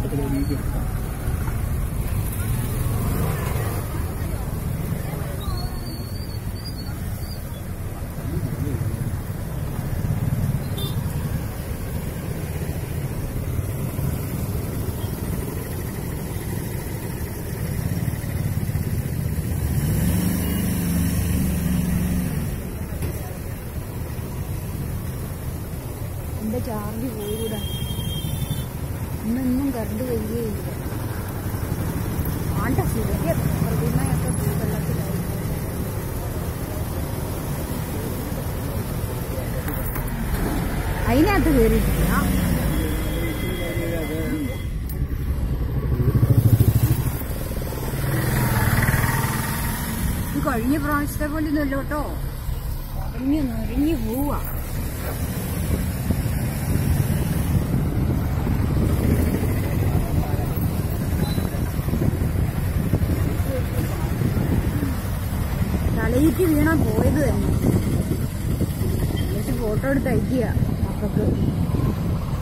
എന്റെ ചാർജ് പോയികൂടാ ഇന്നൊന്നും കറണ്ട് വരികയില്ല ആണ്ട സൂര്യ പ്രതിമയൊക്കെ പോയി വെള്ളത്തിലായി അതിനകത്ത് കയറിയിട്ടില്ല ഇത് കഴിഞ്ഞ പ്രാവശ്യത്തെ പോലെ ഒന്നുമല്ല കേട്ടോ നിറഞ്ഞു നിറഞ്ഞു പോവാ തലയിക്ക് വീണാ പോയത് തന്നെ എന്നിട്ട് ഫോട്ടോ എടുത്ത് അയക്കുക മക്കൾക്ക്